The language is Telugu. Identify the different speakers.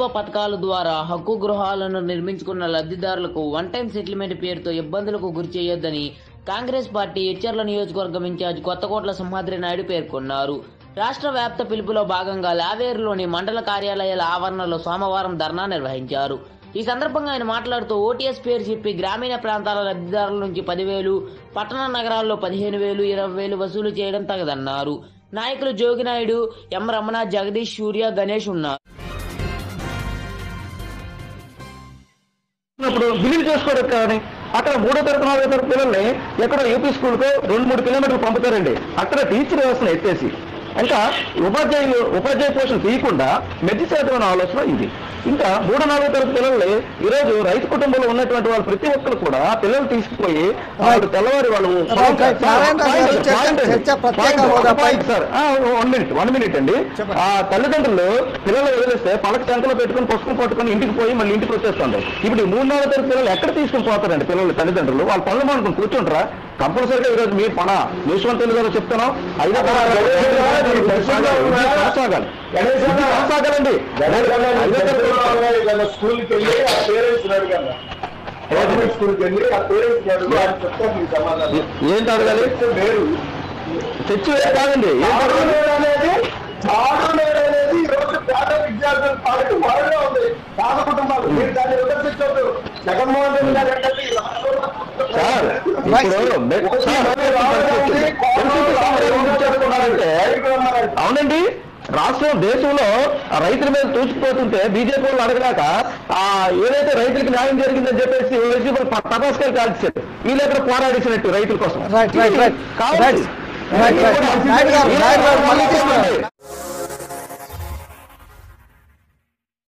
Speaker 1: ప్రభుత్వ పథకాల ద్వారా హక్కు గృహాలను నిర్మించుకున్న లబ్ధిదారులకు వన్ టైం సెటిల్మెంట్ పేరుతో ఇబ్బందులకు గురి చేయొద్దని కాంగ్రెస్ పార్టీ హెచ్చర్ల నియోజకవర్గం ఇన్ఛార్జ్ కొత్తకోట్ల సింహాద్రి నాయుడు పేర్కొన్నారు రాష్ట్ర వ్యాప్త పిలుపులో భాగంగా లావేరులోని మండల కార్యాలయాల ఆవరణలో సోమవారం ధర్నా నిర్వహించారు ఈ సందర్భంగా ఆయన మాట్లాడుతూ ఓటీఎస్ పేరు చెప్పి గ్రామీణ ప్రాంతాల లబ్ధిదారుల నుంచి పదివేలు పట్టణ నగరాల్లో పదిహేను వేలు ఇరవై వేలు వసూలు చేయడం తగదన్నారు నాయకులు జోగినాయుడు ఎం రమణ జగదీష్ సూర్య గణేష్ ఉన్నారు
Speaker 2: ఇప్పుడు బిల్లులు చేసుకోవడం కానీ అక్కడ మూడో తరగతి నాలుగో తరగతి పిల్లల్ని ఎక్కడో యూపీ స్కూల్కో రెండు మూడు కిలోమీటర్లు పంపుతారండి అక్కడ టీచర్ వ్యవస్థను ఎత్తేసి ఇంకా ఉపాధ్యాయులు ఉపాధ్యాయ పోషణ తీయకుండా మెట్టి చేద్దామనే ఆలోచన ఇది ఇంకా మూడో నాలుగో తరగతి పిల్లల్ని ఈరోజు రైతు కుటుంబంలో ఉన్నటువంటి వాళ్ళు ప్రతి ఒక్కరు కూడా పిల్లలు తీసుకుపోయి వాళ్ళు తెల్లవారి వాళ్ళు
Speaker 3: రైట్, రైట్. నారాయణ గారు చర్చ- చర్చ ప్రత్యేక హోదాపై.
Speaker 2: Sir one minute one minute అండి ఆ తల్లిదండ్రులు పిల్లలు వదిలేస్తే పలక చెంతలో పెట్టుకుని పుస్తకం పట్టుకుని ఇంటికి పోయి మళ్ళీ ఇంటికి వచ్చేస్తుంది ఇప్పుడు ఈ మూడు నాలుగు తరగతి పిల్లలు ఎక్కడ తీసుకుని పోతారండి పిల్లలు తల్లిదండ్రులు వాళ్ళు పనులు మానుకుని కూర్చుంటారా కంపల్సరీగా ఈరోజు మీ పణ యశ్వంతులు గారు చెప్తున్నాం ఐదో తరగతి కొనసాగాలి ఇది కొనసాగాలండి ఐదో తరగతి
Speaker 4: స్కూల్కి వెళ్ళి ఆ పేరెంట్స్ అడగాలి గవర్నమెంట్ స్కూల్కి వెళ్ళి ఆ పేరెంట్స్ అడుగు ఆయన చెప్తారు మీకు సమాధానం
Speaker 2: ఏంటి అడగాలి
Speaker 4: వేరు
Speaker 2: తెచ్చి కాదండి ఏం అడగాలి
Speaker 4: ఆడునేడు అనేది ఆడునేడు అనేది ఈ రోజు పేద విద్యార్థుల పార్టీ వాడుగా ఉంది పేద కుటుంబాలు మీరు దాన్ని విమర్శించవద్దు జగన్మోహన్ రెడ్డి గారు ఏంటంటే ఈ రాష్ట్రంలో
Speaker 2: సార్ ఇప్పుడు మె- సార్, పరిస్థితి సామాన్యంగా ఎందుకు చేస్తున్నారంటే అవునండి రాష్ట్రం దేశంలో ఆ రైతుల మీద తూచుకుపోతుంటే బీజేపీ వాళ్ళు అడగలేక ఆ ఏదైతే రైతులకు న్యాయం జరిగిందని చెప్పేసి ఎలిజిబుల్ తపాస్కాలు కాల్చారు వీళ్ళు ఎక్కడ పోరాడించినట్టు రైతుల కోసం
Speaker 3: రైట్ రైట్ రైట్
Speaker 2: కావాలి
Speaker 3: right right right Naidu garu Naidu గారు మళ్ళీ తీసుకున్నారు